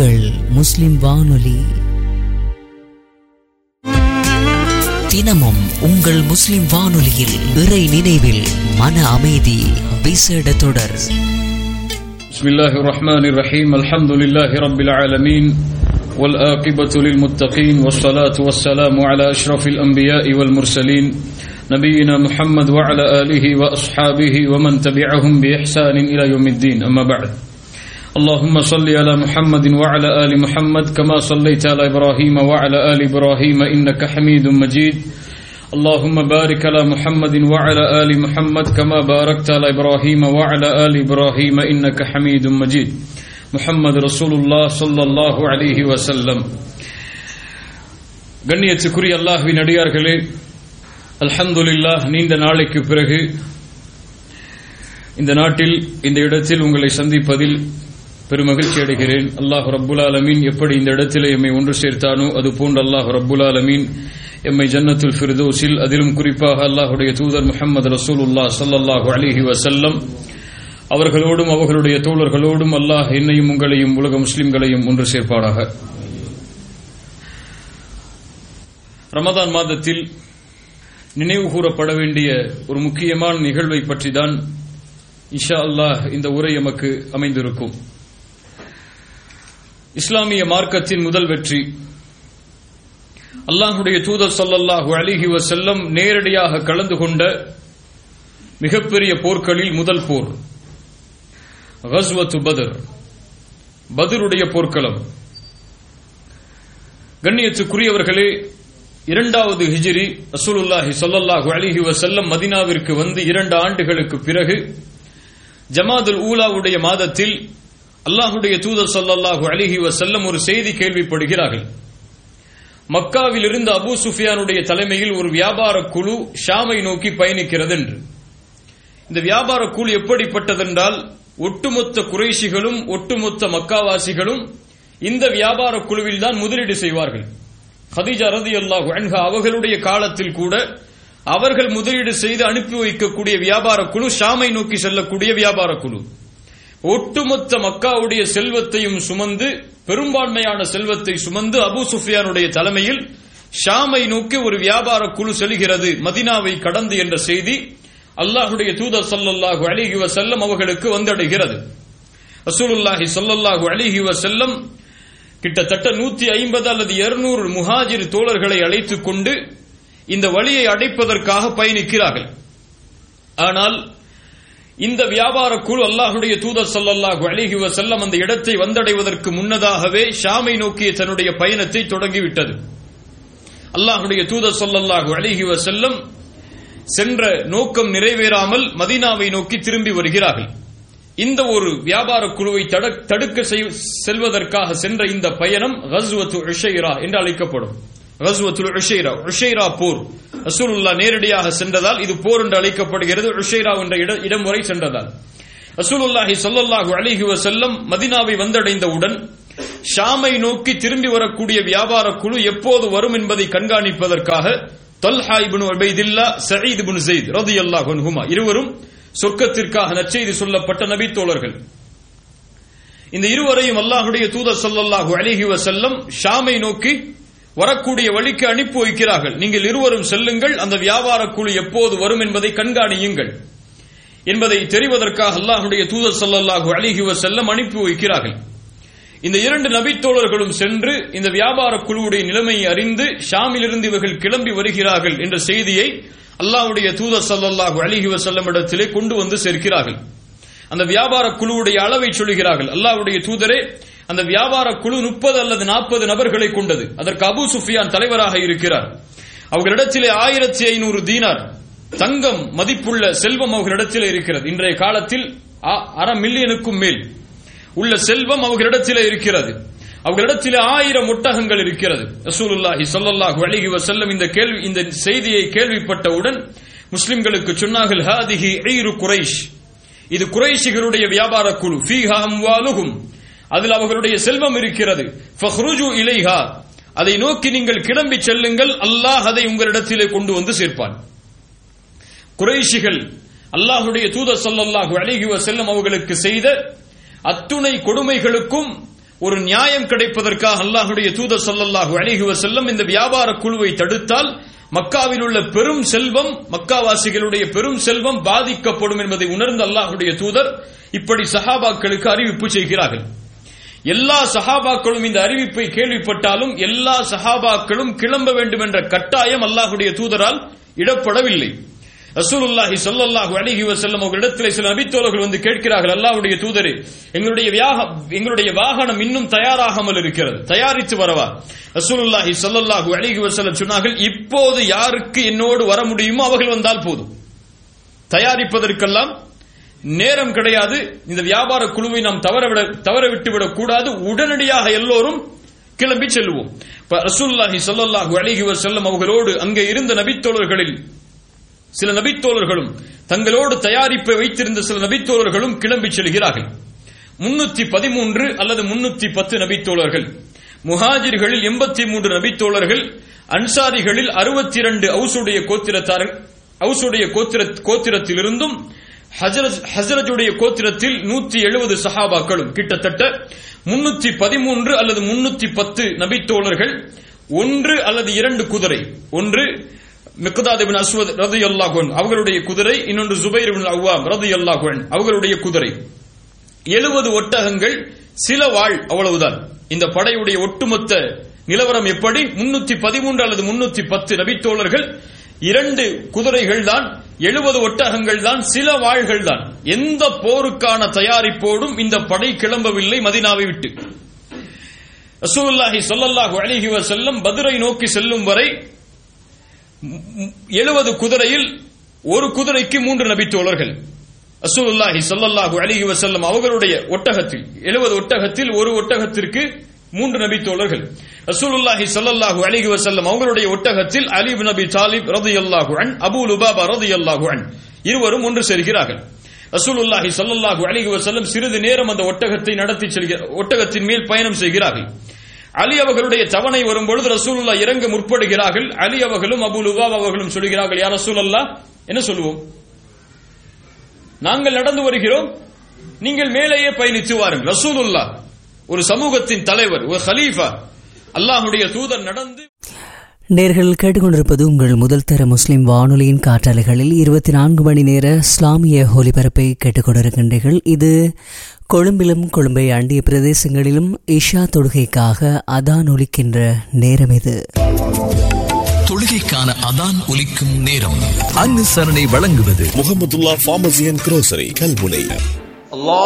உங்கள் முஸ்லிம் வானொலி தினமும் உங்கள் முஸ்லிம் வானொலியில் இறை நினைவில் மன அமைதி விசேட தொடர் بسم الله الرحمن الرحيم الحمد لله رب العالمين والآقبة للمتقين والصلاة والسلام على أشرف الأنبياء والمرسلين نبينا محمد وعلى آله وأصحابه ومن تبعهم بإحسان إلى يوم الدين أما بعد اللهم صل على محمد وعلى آل محمد كما صليت على إبراهيم وعلى آل إبراهيم إنك حميد مجيد اللهم بارك على محمد وعلى آل محمد كما باركت على إبراهيم وعلى آل إبراهيم إنك حميد مجيد محمد رسول الله صلى الله عليه وسلم கண்ணியத்துக்குரிய அல்லாஹ்வின் அடியார்களே அல்ஹம்துலில்லாஹ் நீண்ட நாளைக்கு பிறகு இந்த நாட்டில் இந்த இடத்தில் உங்களை சந்திப்பதில் பெருமகிழ்ச்சி அடைகிறேன் அல்லாஹ் ரப்புல் ஆலமீன் எப்படி இந்த இடத்திலே எம்மை ஒன்று சேர்த்தானோ அது போன்று அல்லாஹ் ரப்புல் ஆலமீன் எம்மை ஜன்னத்துல் ஃபிர்தோஸில் அதிலும் குறிப்பாக அல்லாஹுடைய தூதர் முஹம்மது ரசூலுல்லாஹ் ஸல்லல்லாஹு அலைஹி வஸல்லம் அவர்களோடும் அவர்களுடைய தோழர்களோடும் அல்லாஹ் என்னையும் உங்களையும் உலக முஸ்லிம்களையும் ஒன்று சேர்ப்பாராக ரமதான் மாதத்தில் நினைவு கூறப்பட வேண்டிய ஒரு முக்கியமான நிகழ்வை பற்றி தான் இஷா அல்லாஹ் இந்த உரை எமக்கு அமைந்திருக்கும் இஸ்லாமிய மார்க்கத்தின் முதல் வெற்றி அல்லாஹுடைய தூதர் சொல்லல்லாஹு அலிஹி வசல்லம் நேரடியாக கலந்து கொண்ட மிகப்பெரிய போர்க்களில் முதல் போர் கஸ்வத்து பதர் பதருடைய போர்க்களம் கண்ணியத்துக்குரியவர்களே இரண்டாவது ஹிஜிரி ரசூலுல்லாஹி சொல்லல்லாஹு அலிஹி வசல்லம் மதினாவிற்கு வந்து இரண்டு ஆண்டுகளுக்கு பிறகு ஜமாதுல் ஊலாவுடைய மாதத்தில் அல்லாஹுடைய தூதர் சொல்லல்லாஹு அலிஹி வசல்லம் ஒரு செய்தி கேள்விப்படுகிறார்கள் மக்காவில் இருந்த அபு சுஃபியானுடைய தலைமையில் ஒரு வியாபார குழு ஷாமை நோக்கி பயணிக்கிறது என்று இந்த வியாபார குழு எப்படிப்பட்டதென்றால் ஒட்டுமொத்த குறைஷிகளும் ஒட்டுமொத்த மக்காவாசிகளும் இந்த வியாபார குழுவில் தான் முதலீடு செய்வார்கள் ஹதீஜா ரதி அல்லாஹு அன்ஹா அவர்களுடைய காலத்தில் கூட அவர்கள் முதலீடு செய்து அனுப்பி வைக்கக்கூடிய வியாபார குழு ஷாமை நோக்கி செல்லக்கூடிய வியாபார குழு ஒட்டுமொத்த மக்காவுடைய செல்வத்தையும் சுமந்து பெரும்பான்மையான செல்வத்தை சுமந்து அபு சுஃபியானுடைய தலைமையில் ஷாமை நோக்கி ஒரு வியாபார குழு செல்கிறது மதினாவை கடந்து என்ற செய்தி அல்லாஹுடைய தூதர் சல்லல்லாஹு அலிஹி வசல்லம் அவர்களுக்கு வந்தடைகிறது ரசூலுல்லாஹி சொல்லல்லாஹு அலிஹி வசல்லம் கிட்டத்தட்ட நூத்தி ஐம்பது அல்லது இருநூறு முஹாஜிர் தோழர்களை அழைத்துக் கொண்டு இந்த வழியை அடைப்பதற்காக பயணிக்கிறார்கள் ஆனால் இந்த வியாபார குழு அல்லாஹுடைய தூதர் சல்லல்லாஹு அலிஹி வசல்லம் அந்த இடத்தை வந்தடைவதற்கு முன்னதாகவே ஷாமை நோக்கிய தன்னுடைய பயணத்தை தொடங்கிவிட்டது அல்லாஹுடைய தூதர் சொல்லல்லாஹு அலிஹி வசல்லம் சென்ற நோக்கம் நிறைவேறாமல் மதீனாவை நோக்கி திரும்பி வருகிறார்கள் இந்த ஒரு வியாபார குழுவை தடுக்க செல்வதற்காக சென்ற இந்த பயணம் ஹஸ்வத்து உஷைரா என்று அழைக்கப்படும் ஹஸ்வத்துல் உஷைரா உஷைரா போர் ரசூலுல்லா நேரடியாக சென்றதால் இது போர் என்று அழைக்கப்படுகிறது உஷைரா என்ற இடம் வரை சென்றதால் ரசூலுல்லாஹி சொல்லல்லாஹு அலிஹி வசல்லம் மதினாவை வந்தடைந்தவுடன் ஷாமை நோக்கி திரும்பி வரக்கூடிய வியாபார குழு எப்போது வரும் என்பதை கண்காணிப்பதற்காக Talha ibn Ubaidullah Saeed ibn Zaid ரதியல்லாஹு அன்ஹுமா இருவரும் சொர்க்கத்திற்காக நற்செய்தி சொல்லப்பட்ட நபி தோழர்கள் இந்த இருவரையும் அல்லாஹுடைய தூதர் சொல்லல்லாஹு அலிஹி வசல்லம் ஷாமை நோக்கி வரக்கூடிய வழிக்கு அனுப்பி வைக்கிறார்கள் நீங்கள் இருவரும் செல்லுங்கள் அந்த வியாபார குழு எப்போது வரும் என்பதை கண்காணியுங்கள் என்பதை தெரிவதற்காக அல்லாஹுடைய தூதர் சல்லல்லாஹு அலிஹி வசல்லம் அனுப்பி வைக்கிறார்கள் இந்த இரண்டு நபித்தோழர்களும் சென்று இந்த வியாபார குழுவுடைய நிலைமையை அறிந்து ஷாமிலிருந்து இவர்கள் கிளம்பி வருகிறார்கள் என்ற செய்தியை அல்லாஹுடைய தூதர் சல்லல்லாஹு அலிஹி வசல்லம் இடத்திலே கொண்டு வந்து சேர்க்கிறார்கள் அந்த வியாபார குழுவுடைய அளவை சொல்கிறார்கள் அல்லாஹுடைய தூதரே அந்த வியாபார குழு முப்பது அல்லது நாற்பது நபர்களை கொண்டது அதற்கு அபு சுஃபியான் தலைவராக இருக்கிறார் அவர்களிடத்திலே ஆயிரத்தி ஐநூறு தீனார் தங்கம் மதிப்புள்ள செல்வம் அவர்களிடத்திலே இருக்கிறது இன்றைய காலத்தில் அரை மில்லியனுக்கும் மேல் உள்ள செல்வம் அவர்களிடத்திலே இருக்கிறது அவர்களிடத்திலே ஆயிரம் ஒட்டகங்கள் இருக்கிறது ரசூலுல்லாஹி சொல்லல்லாஹு அலிஹி வசல்லம் இந்த கேள்வி இந்த செய்தியை கேள்விப்பட்டவுடன் முஸ்லிம்களுக்கு சொன்னார்கள் ஹாதிஹி ஐரு குறைஷ் இது குறைஷிகளுடைய வியாபார குழு ஃபீஹா அம்வாலுஹும் அதில் அவர்களுடைய செல்வம் இருக்கிறது ஃபஹ்ருஜு இலைஹா அதை நோக்கி நீங்கள் கிளம்பி செல்லுங்கள் அல்லாஹ் அதை உங்களிடத்திலே கொண்டு வந்து சேர்ப்பான் குறைஷிகள் அல்லாஹுடைய தூதர் ஸல்லல்லாஹு அலைஹி வஸல்லம் அவர்களுக்கு செய்த அத்துணை கொடுமைகளுக்கும் ஒரு நியாயம் கிடைப்பதற்காக அல்லாஹுடைய தூதர் ஸல்லல்லாஹு அலைஹி வஸல்லம் இந்த வியாபார குழுவை தடுத்தால் மக்காவில் உள்ள பெரும் செல்வம் மக்காவாசிகளுடைய பெரும் செல்வம் பாதிக்கப்படும் என்பதை உணர்ந்த அல்லாஹுடைய தூதர் இப்படி சஹாபாக்களுக்கு அறிவிப்பு செய்கிறார்கள் எல்லா சஹாபாக்களும் இந்த அறிவிப்பை கேள்விப்பட்டாலும் எல்லா சஹாபாக்களும் கிளம்ப வேண்டும் என்ற கட்டாயம் அல்லாஹுடைய தூதரால் இடப்படவில்லை ரசூலுல்லாஹி ஸல்லல்லாஹு அலைஹி வஸல்லம் அவர்களிடத்தில் சில நபித்தோழர்கள் வந்து கேட்கிறார்கள் அல்லாஹ்வுடைய தூதரே எங்களுடைய வியாக எங்களுடைய வாகனம் இன்னும் தயாராகாமல் இருக்கிறது தயாரித்து வரவா ரசூலுல்லாஹி ஸல்லல்லாஹு அலைஹி வஸல்லம் சொன்னார்கள் இப்போது யாருக்கு என்னோடு வர முடியுமோ அவர்கள் வந்தால் போதும் தயாரிப்பதற்கெல்லாம் நேரம் கிடையாது இந்த வியாபார குழுவை நாம் தவறவிட தவற விட்டுவிடக் கூடாது உடனடியாக எல்லோரும் கிளம்பி செல்வோம் இப்ப ரசூலுல்லாஹி ஸல்லல்லாஹு அலைஹி வஸல்லம் அவர்களோடு அங்கே இருந்த நபித்தோழர்களில் சில நபித்தோழர்களும் தங்களோடு தயாரிப்பை வைத்திருந்த சில நபித்தோழர்களும் கிளம்பி செல்கிறார்கள் முன்னூத்தி பதிமூன்று அல்லது முன்னூத்தி பத்து நபித்தோழர்கள் முஹாஜிர்களில் எண்பத்தி மூன்று நபித்தோழர்கள் அன்சாரிகளில் அறுபத்தி இரண்டு அவுசுடைய கோத்திரத்தார்கள் அவுசுடைய கோத்திர கோத்திரத்திலிருந்தும் ஹஜரஜ் ஹசரஜுடைய கோத்திரத்தில் நூற்றி எழுபது சஹாபாக்களும் கிட்டத்தட்ட முன்னூத்தி பதிமூன்று அல்லது முன்னூத்தி பத்து நபித்தோழர்கள் ஒன்று அல்லது இரண்டு குதிரை ஒன்று மிக்தாத் இப்னு அஸ்வத் ரலியல்லாஹு அன்ஹு அவர்களுடைய குதிரை இன்னொன்று ஜுபைர் இப்னு அவ்வாம் ரலியல்லாஹு அன்ஹு அவர்களுடைய குதிரை எழுபது ஒட்டகங்கள் சில வாழ் அவ்வளவுதான் இந்த படையுடைய ஒட்டுமொத்த நிலவரம் எப்படி முன்னூத்தி பதிமூன்று அல்லது முன்னூத்தி பத்து நபித்தோழர்கள் இரண்டு குதிரைகள் தான் எழுபது ஒட்டகங்கள் தான் சில வாள்கள் தான் எந்த போருக்கான தயாரிப்போடும் இந்த படை கிளம்பவில்லை மதினாவை விட்டு ரசூலுல்லாஹி ஸல்லல்லாஹு அலைஹி வஸல்லம் பத்ரை நோக்கி செல்லும் வரை எழுபது குதிரையில் ஒரு குதிரைக்கு மூன்று நபித்தோழர்கள் ரசூலுல்லாஹி ஸல்லல்லாஹு அலைஹி வஸல்லம் அவர்களுடைய ஒட்டகத்தில் எழுபது ஒட்டகத்தில் ஒரு ஒட்டகத்திற்கு மூன்று நபித்தோழர்கள் ரசூலுல்லாஹி ஸல்லல்லாஹு அலைஹி வஸல்லம் அவங்களுடைய ஒட்டகத்தில் அலி இப்னு அபி தாலிப் ரலியல்லாஹு அன் அபூ லுபாபா ரலியல்லாஹு அன் இருவரும் ஒன்று சேர்கிறார்கள் ரசூலுல்லாஹி ஸல்லல்லாஹு அலைஹி வஸல்லம் சிறிது நேரம் அந்த ஒட்டகத்தை நடத்தி செல்கிற ஒட்டகத்தின் மேல் பயணம் செய்கிறார்கள் அலி அவர்களுடைய தவணை வரும்பொழுது ரசூலுல்லா இறங்க முற்படுகிறார்கள் அலி அவர்களும் அபு லுபாப் அவர்களும் சொல்கிறார்கள் யார் ரசூலல்லா என்ன சொல்லுவோம் நாங்கள் நடந்து வருகிறோம் நீங்கள் மேலேயே பயணித்து வாருங்கள் ரசூலுல்லா ஒரு சமூகத்தின் தலைவர் ஒரு ஹலீஃபா அல்லாஹுடைய தூதர் நடந்து நேர்கள் கேட்டுக்கொண்டிருப்பது உங்கள் முதல் தர முஸ்லிம் வானொலியின் காற்றாலைகளில் இருபத்தி நான்கு மணி நேர இஸ்லாமிய ஒலிபரப்பை கேட்டுக்கொண்டிருக்கின்றீர்கள் இது கொழும்பிலும் கொழும்பை அண்டிய பிரதேசங்களிலும் இஷா தொழுகைக்காக அதான் ஒலிக்கின்ற நேரம் இது தொழுகைக்கான அதான் ஒலிக்கும் நேரம் அனுசரணை வழங்குவது Muhammadullah pharmacy and grocery Kalmunai